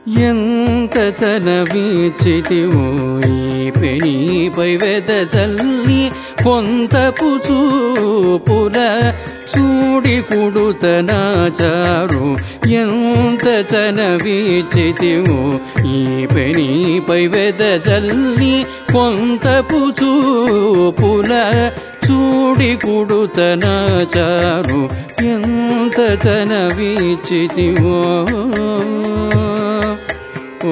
ఎంత చనవీచితివో ఈ పెనీపై వెదజల్లి కొంతపు చూపుల చూడి కుడుతనాచారు ఎంత చనవీచితివో ఈ పెనీపై వెదజల్లి కొంతపు చూపుల చూడి కుడుతనాచారు ఎంత చనవీచితివో ఓ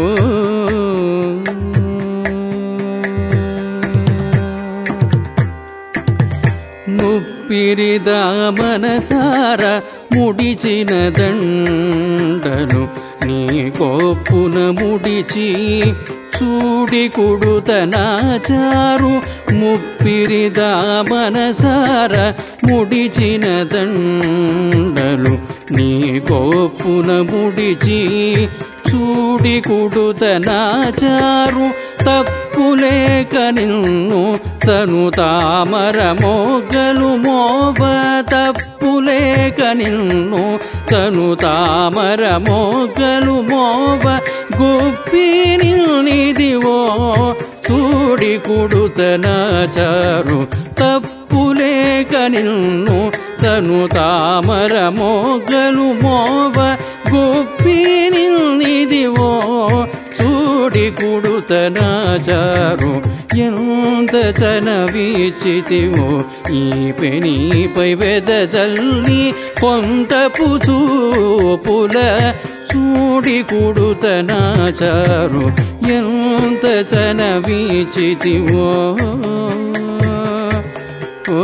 ముప్పిరిదా మనసార ముడిచిన దండను నీ కోప్పున ముడిచి చూడి కుడుతనాచారు ముప్పిరిదా మనసార ముడిచిన దండలు నీ కోప్పున ముడిచి చూడి కుడుతనాచారు తప్పులేక నిన్ను చను తామర మోగలు మోవ తప్పులేక నిన్ను చను తామర మోగలు మోవ గుప్పి నిదివో చూడి కుడుతనాచారు తప్పులేక నిన్ను చను తామర మోగలు మోవ గుప్పి నిదివో చూడి కుడుతనాచారు ఎంత చనవీచితివో ఈ పెనీపై వెదజల్లి కొంతపు చూపుల చూడి కుడుతనాచారు ఎంత చనవీచితివో ఓ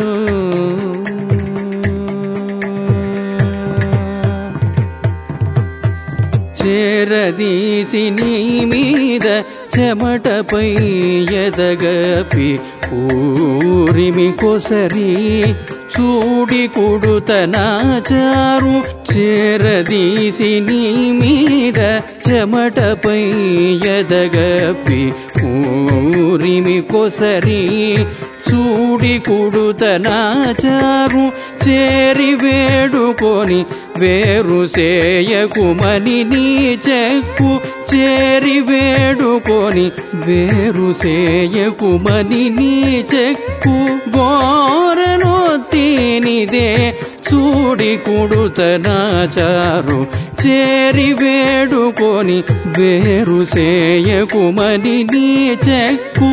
చేరదీసి నీ మీద చెమటపై ఎదగపి ఊరిమి కొసరి చూడి కుడుతనాచారు చేరదీసి నీ మీద చెమటపై ఎదగపి ఊరిమి కొసరి చూడి కుడుతనాచారు చేరి వేడుకొని వేరు సేయకుమని నీ చెక్కు చేరి వేడుకొని వేరు సేయకుమని నీ చెక్కు గోరనొత్తినిదే చూడి కుడుతనాచారు చేరి వేడుకొని వేరు సేయకుమని నీ చెక్కు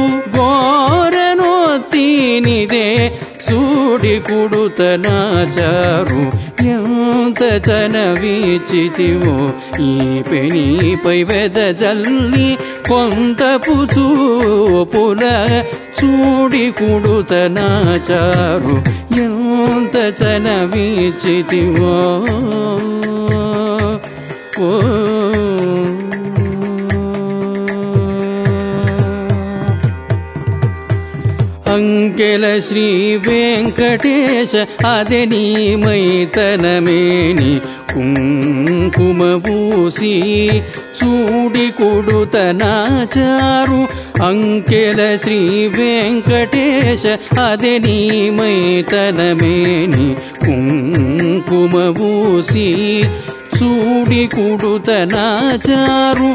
గోరనొత్తినిదే చూడి కుడుతనాచారు ఎంత చనవీచితివో ఈ పెనీపై వెదజల్లి కొంతపు చూపుల చూడి కుడుతనాచారు ఎంత చనవీచితివో ఓ అంకెల శ్రీ వెంకటేశ అదే నీ మైతనమేని కుంకుమ పూసి చూడి కొడుతనాచారు అంకెల శ్రీ వెంకటేశ అదే నీ మైతనమేని కుంకుమ పూసి చూడి కుడుతనాచారు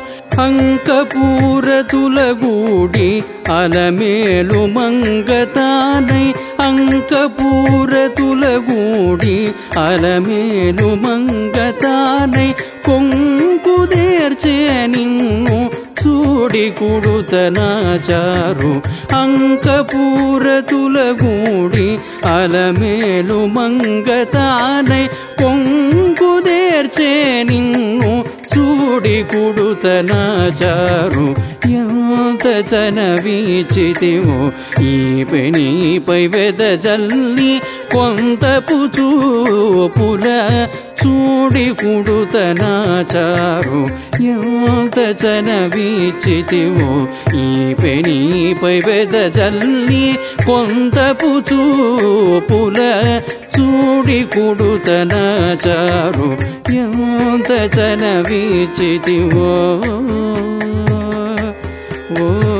అంకపూరతులగూడి అలమేలు మంగతానై అంకపూరతులగూడి అలమేలు మంగతానై కొంకుదేర్చే నిన్ను చూడి కుడుతనాచారు అంకపూరతులగూడి అలమేలు మంగతానై కొంకుదేర్చే నిన్ను చూడి కుడుతనాచారు ఎంత చనవీచితివో ఈ పెనీపై వెదజల్లి కొంతపు చూపుల చూడి కుడుతనాచారు ఎంత చనవీచితివో ఈ పెనీపై వెదజల్లి కొంతపు చూపుల చూడి కుడుతనాచారు ఎంత చనవీచితివో ఓ